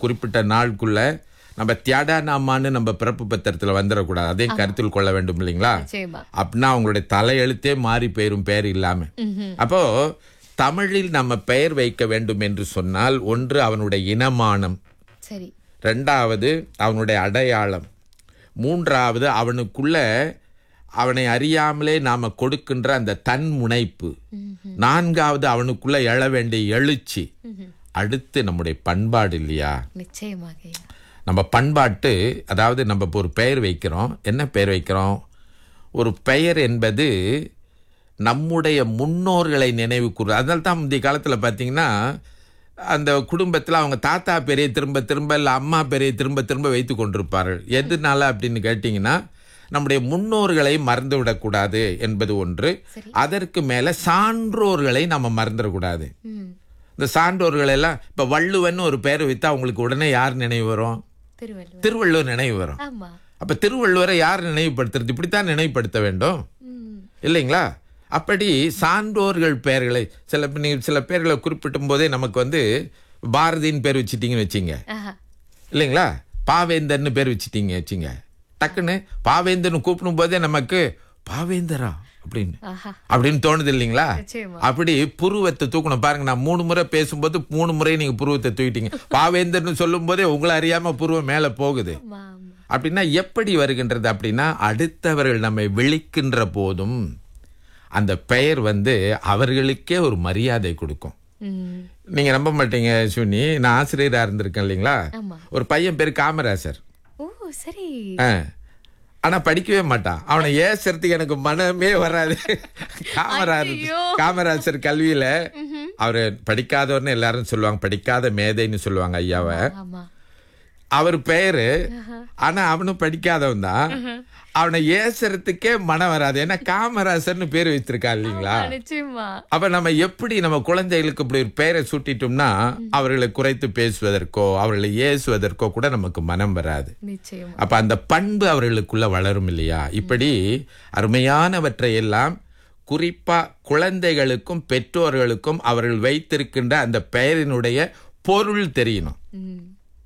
குறிப்பிட்ட நாளுக்குள்ள நம்ம தியாடானாமான்னு நம்ம பிறப்பு பத்திரத்துல வந்துடக்கூடாது அதையும் கருத்தில் கொள்ள வேண்டும் இல்லைங்களா நிச்சயமா அப்படின்னா அவங்களுடைய தலையெழுத்தே மாறி போயிரும் பெயர் இல்லாம அப்போ தமிழில் நம்ம பெயர் வைக்க வேண்டும் என்று சொன்னால் ஒன்று அவனுடைய இனமானம் சரி ரெண்டாவது அவனுடைய அடையாளம் மூன்றாவது அவனுக்குள்ள அவனை அறியாமலே நாம கொடுக்கின்ற அந்த தன் முனைப்பு நான்காவது அவனுக்குள்ள எழ வேண்டிய எழுச்சி அடுத்து நம்முடைய பண்பாடு இல்லையா நிச்சயமாக ஐயா நம்ம பண்பாட்டு அதாவது நம்ம இப்போ ஒரு பெயர் வைக்கிறோம் என்ன பெயர் வைக்கிறோம் ஒரு பெயர் என்பது நம்முடைய முன்னோர்களை நினைவு கூறு அதனால தான் முந்தைய காலத்தில் பார்த்தீங்கன்னா அந்த குடும்பத்தில் அவங்க தாத்தா பெரிய திரும்ப திரும்ப இல்லை அம்மா பெரிய திரும்ப திரும்ப வைத்து கொண்டிருப்பார்கள் எதுனால அப்படின்னு கேட்டிங்கன்னா நம்முடைய முன்னோர்களை மறந்து விடக்கூடாது என்பது ஒன்று அதற்கு மேலே சான்றோர்களை நம்ம மறந்துடக்கூடாது ம் இந்த சான்றோர்கள் எல்லாம் இப்போ வள்ளுவன் ஒரு பெயர் வைத்தா அவங்களுக்கு உடனே யார் நினைவு வரும் திருவள்ளுவர் திருவள்ளுவர் நினைவு வரும் ஆமா அப்ப திருவள்ளுவரை யார் நினைவுபடுத்துறது இப்படித்தான் நினைவுபடுத்த வேண்டும் ம் இல்லைங்களா அப்படி சான்றோர்கள் பெயர்களை சில நீங்க சில பேர்களை குறிப்பிட்டும் போதே நமக்கு வந்து பாரதின்னு பேர் வச்சிட்டீங்கன்னு வச்சிங்க ஆஹா இல்லைங்களா பாவேந்தர்னு பேர் வச்சிட்டீங்க வச்சிங்க டக்குன்னு பாவேந்தர்னு கூப்பிடும் போதே நமக்கு பாவேந்தரா அப்படின்னு ஆஹா அப்படின்னு தோணுது இல்லைங்களா நிச்சயமா அப்படி புருவத்தை தூக்கணும் பாருங்க நான் மூணு முறை பேசும்போது மூணு முறை நீங்க புருவத்தை தூக்கிட்டீங்க பாவேந்தர்னு சொல்லும் போதே உங்களை அறியாம புருவம் மேல போகுது ஆமா ஆமா அப்படின்னா எப்படி வருகின்றது அப்படின்னா அடுத்தவர்கள் நம்மை விழிக்கின்ற போதும் அந்த பெயர் வந்து அவர்களுக்கே ஒரு மரியாதை கொடுக்கும் ம் நீங்க நம்ப மாட்டீங்க சுனி நான் ஆசிரியரா இருந்திருக்கேன் இல்லைங்களா ஆமா ஒரு பையன் பேர் காமராசர் ஓ சரி ஆ. ஆனா படிக்கவே மாட்டான் அவனை ஏசுறதுக்கு எனக்கு மனமே வராது காமராஜர் ஐயையோ. காமராஜர் கல்வியில அவரு படிக்காதவர்னு எல்லாரும் சொல்லுவாங்க படிக்காத மேதைன்னு சொல்லுவாங்க ஐயாவை ஆமா அவர் பெயரு ஆனா அவனும் படிக்காதவன் தான் அவனை ஏசுறதுக்கே மனம் வராது ஏன்னா காமராசர்னு பேர் வச்சிருக்கான் இல்லைங்களா நிச்சயமா அப்ப நம்ம எப்படி நம்ம குழந்தைகளுக்கு இப்படி ஒரு பெயரை சூட்டிட்டோம்னா அவர்களை குறைத்து பேசுவதற்கோ அவர்களை ஏசுவதற்கோ கூட நமக்கு மனம் வராது நிச்சயமா அப்ப அந்த பண்பு அவர்களுக்குள்ள வளரும் இல்லையா இப்படி அருமையானவற்றை எல்லாம் குறிப்பா குழந்தைகளுக்கும் பெற்றோர்களுக்கும் அவர்கள் வைத்திருக்கின்ற அந்த பெயரினுடைய பொருள் தெரியணும் ம்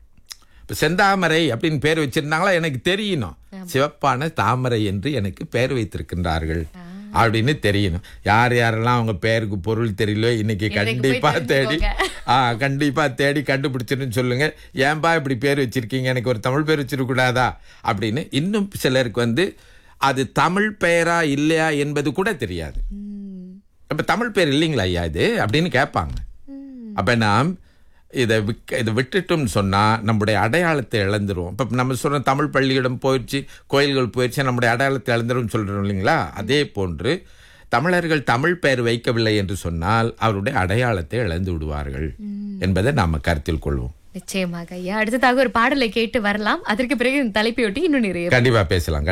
இப்ப செந்தாமரை அப்படின்னு பேர் வச்சிருந்தாங்களா எனக்கு தெரியணும் சிவப்பான தாமரை என்று எனக்கு பெயர் வைத்திருக்கின்றார்கள் அப்படின்னு தெரியணும் யார் யாரெல்லாம் அவங்க பெயருக்கு பொருள் தெரியலையோ இன்னைக்கு இன்னைக்கு போய் கண்டிப்பா தேடி தெரிஞ்சுக்கோங்க. ஆ கண்டிப்பா தேடி கண்டுபிடிச்சிருன்னு சொல்லுங்க ஏன்பா இப்படி பேர் வச்சிருக்கீங்க எனக்கு ஒரு தமிழ் பேர் வச்சிருக்க கூடாதா அப்படின்னு இன்னும் சிலருக்கு வந்து அது தமிழ் பெயரா இல்லையா என்பது கூட தெரியாது ம் அப்ப தமிழ் பேர் இல்லைங்களா ஐயா இது அப்படின்னு கேட்பாங்க ம் அப்ப நாம் இதை விக்க இதை விட்டுட்டோம்னு சொன்னா நம்முடைய அடையாளத்தை இழந்துருவோம் இப்ப நம்ம சொல்ற தமிழ் பள்ளியிடம் போயிடுச்சு கோயில்கள் போயிடுச்சு நம்முடைய அடையாளத்தை இழந்துரும் சொல்றோம் இல்லைங்களா அதே போன்று தமிழர்கள் தமிழ் பெயர் வைக்கவில்லை என்று சொன்னால் அவருடைய அடையாளத்தை இழந்து விடுவார்கள் என்பதை நாம கருத்தில் கொள்வோம் நிச்சயமாக ஐயா அடுத்ததாக ஒரு பாடலை கேட்டு வரலாம் அதற்கு பிறகு இந்த தலைப்பையொட்டி இன்னும் நிறைய கண்டிப்பா பேசலாம்